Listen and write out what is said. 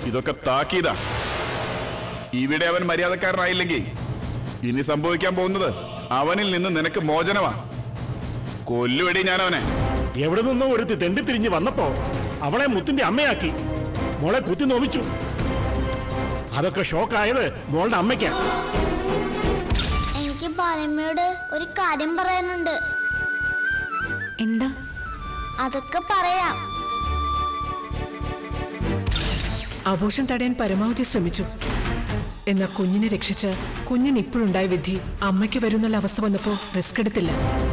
ഇതൊക്കെ താക്കീതാ ഇവിടെ അവൻ മര്യാദക്കാരനായില്ലെങ്കിൽ ഇനി സംഭവിക്കാൻ പോകുന്നത് അവനിൽ നിന്ന് നിനക്ക് മോചനമാ കൊല്ലുവെടി ഞാൻ അവനെ എവിടെ നിന്നോ ഒരുത്തി തെണ്ടിത്തിരിഞ്ഞ് വന്നപ്പോ അവളെ മുത്തിന്റെ അമ്മയാക്കി മോളെ കുത്തി നോവിച്ചു അതൊക്കെ ഷോക്കായത് മോളുടെ അമ്മയ്ക്കാ എനിക്ക് പാലമ്മയോട് ഒരു കാര്യം പറയാനുണ്ട് എന്താ അതൊക്കെ പറയാം ആഘോഷം തടയാൻ പരമാവധി ശ്രമിച്ചു എന്നാൽ കുഞ്ഞിനെ രക്ഷിച്ച് കുഞ്ഞിന് ഇപ്പോഴുണ്ടായ വിധി അമ്മയ്ക്ക് വരുന്നുള്ള അവസ്ഥ വന്നപ്പോ റിസ്ക് എടുത്തില്ല